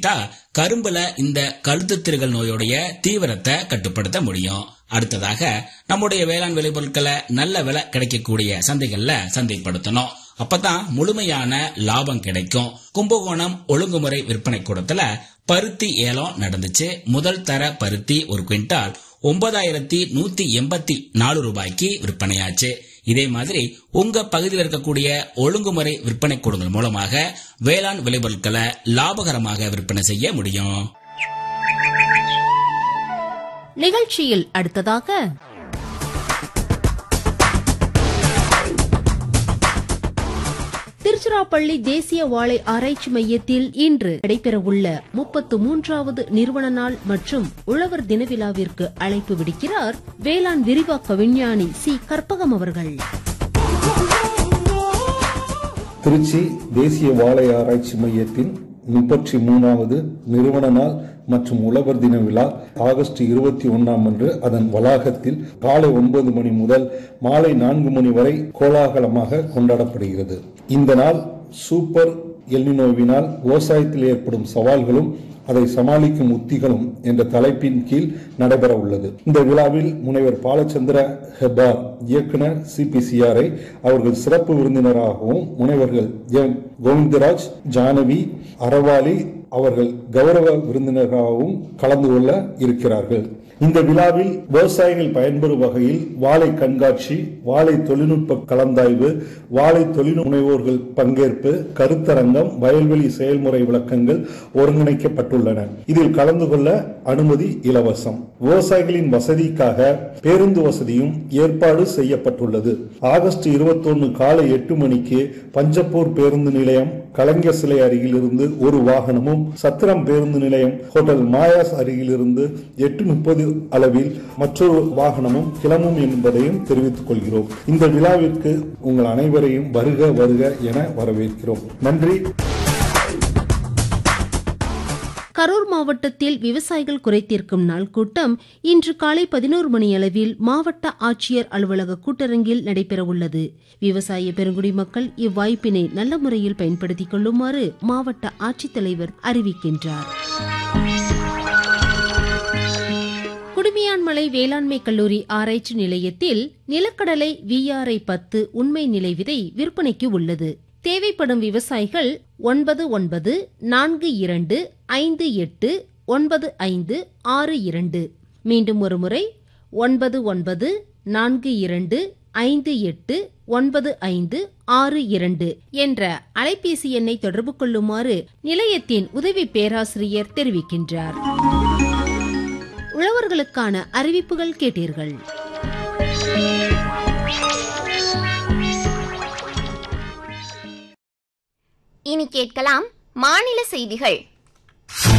கடைபிடித்தா கரும்புல இந்த கழுத்து திருகல் நோயுடைய தீவிரத்தை கட்டுப்படுத்த முடியும் அடுத்ததாக நம்முடைய வேளாண் விளைபொருட்களை நல்ல விலை கிடைக்கக்கூடிய சந்தைகள்ல சந்தைப்படுத்தணும் அப்பதான் முழுமையான லாபம் கிடைக்கும் கும்பகோணம் ஒழுங்குமுறை விற்பனை கூடத்துல பருத்தி ஏலம் நடந்துச்சு முதல் தர பருத்தி ஒரு குவிண்டால் ஒன்பதாயிரத்தி நூத்தி எண்பத்தி நாலு ரூபாய்க்கு விற்பனையாச்சு இதே மாதிரி உங்க பகுதியில் இருக்கக்கூடிய ஒழுங்குமுறை விற்பனை கூடங்கள் மூலமாக வேளாண் விளைபொருட்களை லாபகரமாக விற்பனை செய்ய முடியும் நிகழ்ச்சியில் அடுத்ததாக திருச்சிராப்பள்ளி தேசிய வாழை ஆராய்ச்சி மையத்தில் இன்று நடைபெறவுள்ள முப்பத்து மூன்றாவது நிறுவன நாள் மற்றும் உழவர் தின விழாவிற்கு அழைப்பு விடுக்கிறார் வேளாண் விரிவாக்க விஞ்ஞானி சி கற்பகம் அவர்கள் திருச்சி தேசிய வாழை ஆராய்ச்சி மையத்தின் முப்பத்தி மூணாவது நிறுவன நாள் மற்றும் உழவர் தின விழா ஆகஸ்ட் இருபத்தி ஒன்னாம் அன்று அதன் வளாகத்தில் காலை ஒன்பது மணி முதல் மாலை நான்கு மணி வரை கோலாகலமாக கொண்டாடப்படுகிறது இந்த நாள் சூப்பர் எல்னினோவினால் விவசாயத்தில் ஏற்படும் சவால்களும் அதை சமாளிக்கும் உத்திகளும் என்ற தலைப்பின் கீழ் நடைபெற உள்ளது இந்த விழாவில் முனைவர் பாலச்சந்திர ஹெபார் இயக்குனர் சிபிசிஆரை அவர்கள் சிறப்பு விருந்தினராகவும் முனைவர்கள் எம் கோவிந்தராஜ் ஜானவி அறவாளி அவர்கள் கௌரவ விருந்தினராகவும் கலந்து கொள்ள இருக்கிறார்கள் இந்த விழாவில் விவசாயிகள் பயன்பெறும் வகையில் வாழை கண்காட்சி வாழை தொழில்நுட்ப கலந்தாய்வு வாழை தொழில் முனைவோர்கள் பங்கேற்பு கருத்தரங்கம் வயல்வெளி செயல்முறை விளக்கங்கள் ஒருங்கிணைக்கப்பட்டுள்ளன இதில் கலந்து கொள்ள அனுமதி இலவசம் விவசாயிகளின் வசதிக்காக பேருந்து வசதியும் ஏற்பாடு செய்யப்பட்டுள்ளது ஆகஸ்ட் இருபத்தொன்னு காலை எட்டு மணிக்கு பஞ்சப்பூர் பேருந்து நிலையம் கலைஞர் சிலை அருகிலிருந்து ஒரு வாகனமும் சத்திரம் பேருந்து நிலையம் ஹோட்டல் மாயாஸ் அருகிலிருந்து எட்டு முப்பது அளவில் மற்றொரு வாகனமும் கிளம்பும் என்பதையும் தெரிவித்துக் கொள்கிறோம் இந்த விழாவிற்கு உங்கள் அனைவரையும் வருக வருக என வரவேற்கிறோம் நன்றி கரூர் மாவட்டத்தில் விவசாயிகள் குறைதீர்க்கும் நாள் கூட்டம் இன்று காலை பதினோரு மணி அளவில் மாவட்ட ஆட்சியர் அலுவலக கூட்டரங்கில் நடைபெறவுள்ளது விவசாய பெருங்குடி மக்கள் இவ்வாய்ப்பினை நல்ல முறையில் பயன்படுத்திக் கொள்ளுமாறு மாவட்ட ஆட்சித்தலைவர் அறிவிக்கின்றார் குடுமியான்மலை வேளாண்மை கல்லூரி ஆராய்ச்சி நிலையத்தில் நிலக்கடலை விஆர்ஐ பத்து உண்மை நிலை விதை விற்பனைக்கு உள்ளது தேவைப்படும் விவசாயிகள் ஒன்பது ஒன்பது நான்கு இரண்டு ஐந்து எட்டு ஒன்பது ஐந்து ஆறு இரண்டு மீண்டும் ஒருமுறை ஒன்பது ஒன்பது நான்கு இரண்டு ஐந்து எட்டு ஒன்பது ஐந்து ஆறு இரண்டு என்ற அலைபேசி எண்ணை தொடர்பு கொள்ளுமாறு நிலையத்தின் உதவி பேராசிரியர் தெரிவிக்கின்றார் உழவர்களுக்கான அறிவிப்புகள் கேட்டீர்கள் இனி கேட்கலாம் மாநில செய்திகள்